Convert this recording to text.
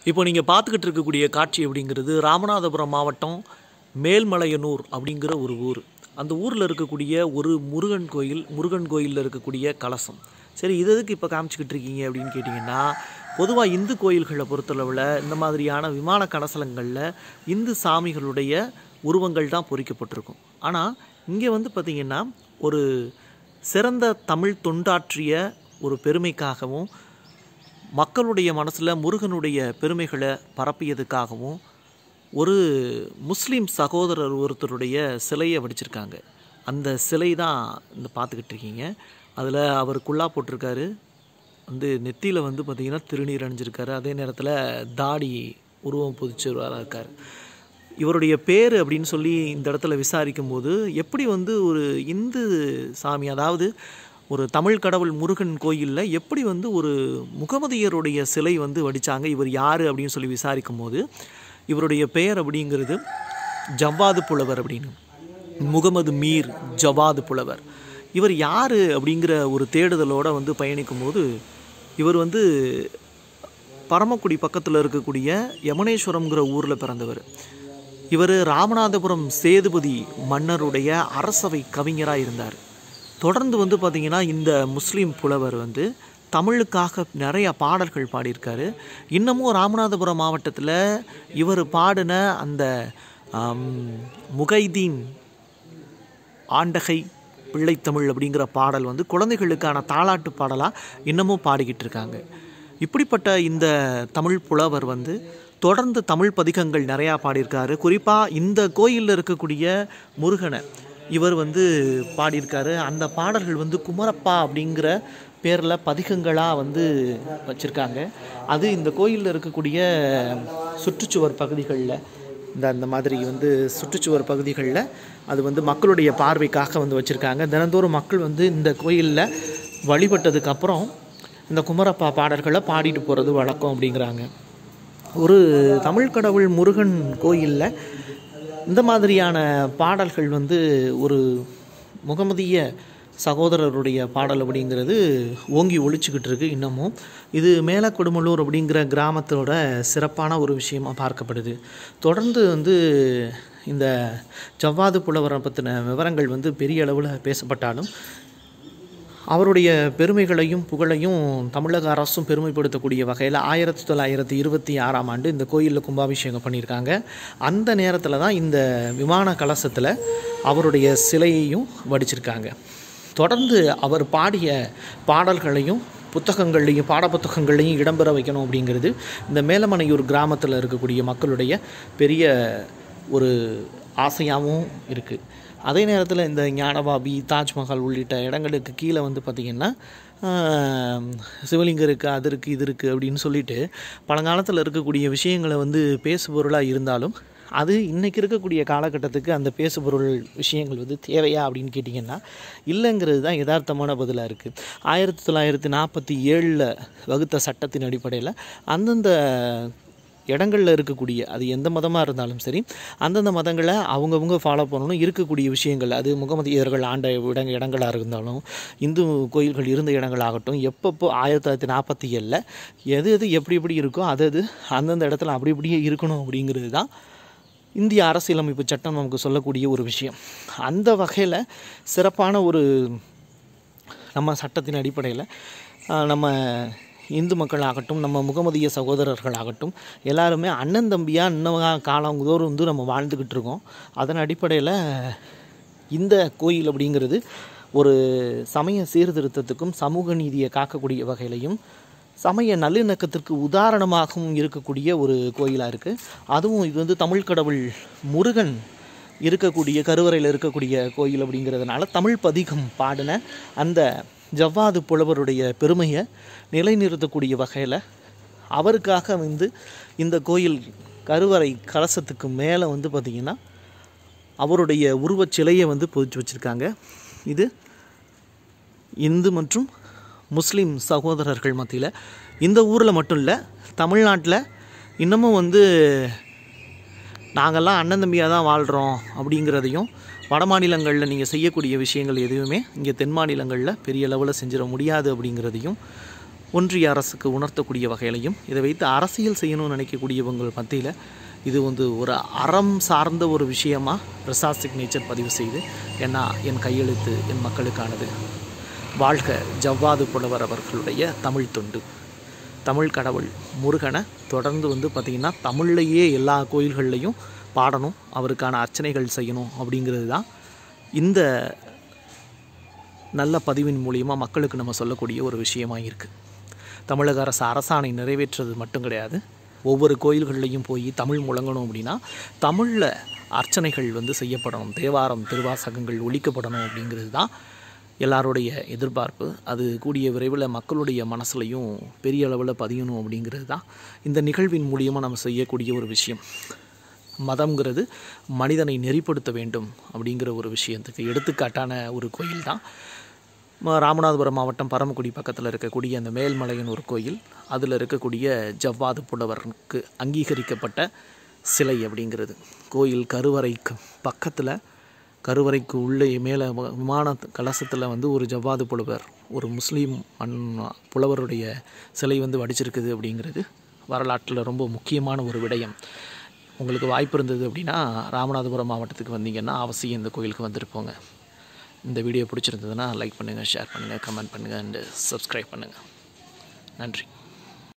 இப்போ நீங்கள் பார்த்துக்கிட்டு இருக்கக்கூடிய காட்சி அப்படிங்கிறது ராமநாதபுரம் மாவட்டம் மேல்மலையனூர் அப்படிங்கிற ஒரு ஊர் அந்த ஊரில் இருக்கக்கூடிய ஒரு முருகன் கோயில் முருகன் கோயிலில் இருக்கக்கூடிய கலசம் சரி இது எதுக்கு இப்போ காமிச்சிக்கிட்டு இருக்கீங்க அப்படின்னு கேட்டிங்கன்னா பொதுவாக இந்து கோயில்களை பொறுத்தளவில் இந்த மாதிரியான விமான கலசலங்களில் இந்து சாமிகளுடைய உருவங்கள் தான் பொறிக்கப்பட்டிருக்கும் ஆனால் இங்கே வந்து பார்த்திங்கன்னா ஒரு சிறந்த தமிழ் தொண்டாற்றிய ஒரு பெருமைக்காகவும் மக்களுடைய மனசில் முருகனுடைய பெருமைகளை பரப்பியதுக்காகவும் ஒரு முஸ்லீம் சகோதரர் ஒருத்தருடைய சிலையை வடிச்சிருக்காங்க அந்த சிலை தான் இந்த பார்த்துக்கிட்டு இருக்கீங்க அதில் அவர் குல்லா போட்டிருக்காரு வந்து நெத்தியில் வந்து பார்த்திங்கன்னா திருநீர் அணிஞ்சிருக்காரு அதே நேரத்தில் தாடி உருவம் பொதிச்சவராக இருக்கார் இவருடைய பேர் அப்படின்னு சொல்லி இந்த இடத்துல விசாரிக்கும் போது எப்படி வந்து ஒரு இந்து சாமி அதாவது ஒரு தமிழ் கடவுள் முருகன் கோயிலில் எப்படி வந்து ஒரு முகமதியருடைய சிலை வந்து வடித்தாங்க இவர் யார் அப்படின்னு சொல்லி விசாரிக்கும் போது இவருடைய பெயர் அப்படிங்கிறது ஜவ்வாது புலவர் அப்படின்னு முகமது மீர் ஜவாது புலவர் இவர் யார் அப்படிங்கிற ஒரு தேடுதலோடு வந்து பயணிக்கும் போது இவர் வந்து பரமக்குடி பக்கத்தில் இருக்கக்கூடிய யமனேஸ்வரம்ங்கிற ஊரில் பிறந்தவர் இவர் ராமநாதபுரம் சேதுபதி மன்னருடைய அரசவை கவிஞராக இருந்தார் தொடர்ந்து வந்து பார்த்திங்கன்னா இந்த முஸ்லீம் புலவர் வந்து தமிழுக்காக நிறைய பாடல்கள் பாடியிருக்காரு இன்னமும் ராமநாதபுரம் மாவட்டத்தில் இவர் பாடின அந்த ஆம், முகைதீன் ஆண்டகை பிள்ளைத்தமிழ் அப்படிங்கிற பாடல் வந்து குழந்தைகளுக்கான தாலாட்டு பாடலாக இன்னமும் பாடிக்கிட்டு இருக்காங்க இப்படிப்பட்ட இந்த தமிழ் புலவர் வந்து தொடர்ந்து தமிழ் பதிகங்கள் நிறையா பாடியிருக்காரு குறிப்பாக இந்த கோயிலில் இருக்கக்கூடிய முருகனை இவர் வந்து பாடியிருக்காரு அந்த பாடல்கள் வந்து குமரப்பா அப்படிங்கிற பேரில் பதிகங்களாக வந்து வச்சுருக்காங்க அது இந்த கோயிலில் இருக்கக்கூடிய சுற்றுச்சுவர் பகுதிகளில் இந்த அந்த மாதிரி வந்து சுற்றுச்சுவர் பகுதிகளில் அது வந்து மக்களுடைய பார்வைக்காக வந்து வச்சுருக்காங்க தினந்தோறும் மக்கள் வந்து இந்த கோயிலில் வழிபட்டதுக்கு அப்புறம் இந்த குமரப்பா பாடல்களை பாடிட்டு போகிறது வழக்கம் அப்படிங்கிறாங்க ஒரு தமிழ் கடவுள் முருகன் கோயிலில் இந்த மாதிரியான பாடல்கள் வந்து ஒரு முகமதிய சகோதரருடைய பாடல் அப்படிங்கிறது ஓங்கி ஒழிச்சுக்கிட்டு இருக்கு இன்னமும் இது மேல கொடுமலூர் அப்படிங்கிற கிராமத்தோட சிறப்பான ஒரு விஷயமா பார்க்கப்படுது தொடர்ந்து வந்து இந்த ஜவ்வாது புலவரை பற்றின விவரங்கள் வந்து பெரிய அளவில் பேசப்பட்டாலும் அவருடைய பெருமைகளையும் புகழையும் தமிழக அரசும் பெருமைப்படுத்தக்கூடிய வகையில் ஆயிரத்தி தொள்ளாயிரத்தி இருபத்தி ஆறாம் ஆண்டு இந்த கோயிலில் கும்பாபிஷேகம் பண்ணியிருக்காங்க அந்த நேரத்தில் தான் இந்த விமான கலசத்தில் அவருடைய சிலையையும் வடிச்சிருக்காங்க தொடர்ந்து அவர் பாடிய பாடல்களையும் புத்தகங்கள்லையும் பாடப்புத்தகங்கள்லையும் இடம்பெற வைக்கணும் அப்படிங்கிறது இந்த மேலமனையூர் கிராமத்தில் இருக்கக்கூடிய மக்களுடைய பெரிய ஒரு ஆசையாகவும் இருக்குது அதே நேரத்தில் இந்த ஞானபாபி தாஜ்மஹால் உள்ளிட்ட இடங்களுக்கு கீழே வந்து பார்த்திங்கன்னா ஆம், சிவலிங்கம் இருக்குது அது இருக்குது இது இருக்குது அப்படின்னு சொல்லிட்டு பழங்காலத்தில் இருக்கக்கூடிய விஷயங்களை வந்து பேசுபொருளாக இருந்தாலும் அது இன்றைக்கி இருக்கக்கூடிய காலகட்டத்துக்கு அந்த பேசுபொருள் விஷயங்கள் வந்து தேவையா அப்படின்னு கேட்டிங்கன்னா இல்லைங்கிறது தான் யதார்த்தமான பதிலாக இருக்குது ஆயிரத்தி தொள்ளாயிரத்தி நாற்பத்தி ஏழில் வகுத்த சட்டத்தின் அடிப்படையில் அந்தந்த இடங்களில் இருக்கக்கூடிய அது எந்த மதமாக இருந்தாலும் சரி அந்தந்த மதங்களை அவங்கவுங்க ஃபாலோ பண்ணணும் இருக்கக்கூடிய விஷயங்கள் அது முகமதியர்கள் ஆண்ட இடங்க இடங்களாக இருந்தாலும் இந்து கோயில்கள் இருந்த இடங்களாகட்டும் எப்பப்போ ஆயிரத்தி தொள்ளாயிரத்தி நாற்பத்தி ஏழில் எது எது எப்படி எப்படி இருக்கோ அது அது அந்தந்த இடத்துல அப்படி இப்படியே இருக்கணும் அப்படிங்கிறது தான் இந்திய அரசியலமைப்பு சட்டம் நமக்கு சொல்லக்கூடிய ஒரு விஷயம் அந்த வகையில் சிறப்பான ஒரு நம்ம சட்டத்தின் அடிப்படையில் ஆஹ், நம்ம இந்து மக்களாகட்டும் நம்ம முகமதிய சகோதரர்களாகட்டும் எல்லாருமே அண்ணன் தம்பியாக இன்னும் காலம் தோறும் வந்து நம்ம வாழ்ந்துக்கிட்டு இருக்கோம் அதன் அடிப்படையில் இந்த கோயில் அப்படிங்கிறது ஒரு சமய சீர்திருத்தத்துக்கும் சமூக நீதியை காக்கக்கூடிய வகையிலையும் சமய நல்லிணக்கத்திற்கு உதாரணமாகவும் இருக்கக்கூடிய ஒரு கோயிலாக இருக்குது அதுவும் இது வந்து தமிழ் கடவுள் முருகன் இருக்கக்கூடிய கருவறையில் இருக்கக்கூடிய கோயில் அப்படிங்கிறதுனால தமிழ் பதிகம் பாடின அந்த ஜவ்வாது புலவருடைய பெருமையை நிலைநிறுத்தக்கூடிய வகையில் அவருக்காக வந்து இந்த கோயில் கருவறை கலசத்துக்கு மேலே வந்து பார்த்திங்கன்னா அவருடைய உருவச் சிலையை வந்து பொதிச்சு வச்சுருக்காங்க இது இந்து மற்றும் முஸ்லீம் சகோதரர்கள் மத்தியில் இந்த ஊரில் மட்டும் இல்லை தமிழ்நாட்டில் இன்னமும் வந்து நாங்கள்லாம் அண்ணன் தம்பியாக தான் வாழ்கிறோம் அப்படிங்கிறதையும் வட மாநிலங்களில் நீங்கள் செய்யக்கூடிய விஷயங்கள் எதுவுமே இங்கே தென் மாநிலங்களில் பெரிய லெவலில் செஞ்சிட முடியாது அப்படிங்கிறதையும் ஒன்றிய அரசுக்கு உணர்த்தக்கூடிய வகையிலையும் இதை வைத்து அரசியல் செய்யணும்னு நினைக்கக்கூடியவங்க மத்தியில் இது வந்து ஒரு அறம் சார்ந்த ஒரு விஷயமா பிரசாத் சிக்னேச்சர் பதிவு செய்து ஏன்னா என் கையெழுத்து என் மக்களுக்கானது வாழ்க ஜவ்வாது புலவர் அவர்களுடைய தமிழ் தொண்டு தமிழ் கடவுள் முருகனை தொடர்ந்து வந்து பார்த்திங்கன்னா தமிழ்லையே எல்லா கோயில்கள்லையும் பாடணும் அவருக்கான அர்ச்சனைகள் செய்யணும் அப்படிங்கிறது தான் இந்த நல்ல பதிவின் மூலியமாக மக்களுக்கு நம்ம சொல்லக்கூடிய ஒரு விஷயமாக இருக்குது தமிழக அரசு அரசாணை நிறைவேற்றுறது மட்டும் கிடையாது ஒவ்வொரு கோயில்கள்லையும் போய் தமிழ் முழங்கணும் அப்படின்னா தமிழில் அர்ச்சனைகள் வந்து செய்யப்படணும் தேவாரம் திருவாசகங்கள் ஒழிக்கப்படணும் அப்படிங்கிறது தான் எல்லாருடைய எதிர்பார்ப்பு அது கூடிய விரைவில் மக்களுடைய மனசுலையும் பெரிய அளவில் பதியணும் அப்படிங்கிறது தான் இந்த நிகழ்வின் மூலியமாக நம்ம செய்யக்கூடிய ஒரு விஷயம் மதம்ங்கிறது மனிதனை நெறிப்படுத்த வேண்டும் அப்படிங்கிற ஒரு விஷயத்துக்கு எடுத்துக்காட்டான ஒரு கோயில் தான் ம- ராமநாதபுரம் மாவட்டம் பரமக்குடி பக்கத்தில் இருக்கக்கூடிய அந்த மேல்மலையன் ஒரு கோயில் அதில் இருக்கக்கூடிய ஜவ்வாது புலவருக்கு அங்கீகரிக்கப்பட்ட சிலை அப்படிங்கிறது கோயில் கருவறைக்கு பக்கத்தில் கருவறைக்கு உள்ளே மேலே வ- விமான கலசத்தில் வந்து ஒரு ஜவ்வாது புலவர் ஒரு முஸ்லீம் மண் புலவருடைய சிலை வந்து வடிச்சிருக்குது அப்படிங்கிறது வரலாற்றில் ரொம்ப முக்கியமான ஒரு விடயம் உங்களுக்கு வாய்ப்பு இருந்தது அப்படின்னா ராமநாதபுரம் மாவட்டத்துக்கு வந்தீங்கன்னா அவசியம் இந்த கோயிலுக்கு வந்துட்டு இந்த வீடியோ பிடிச்சிருந்ததுன்னா லைக் பண்ணுங்கள் ஷேர் பண்ணுங்கள் கமெண்ட் பண்ணுங்கள் அண்டு சப்ஸ்கிரைப் பண்ணுங்கள் நன்றி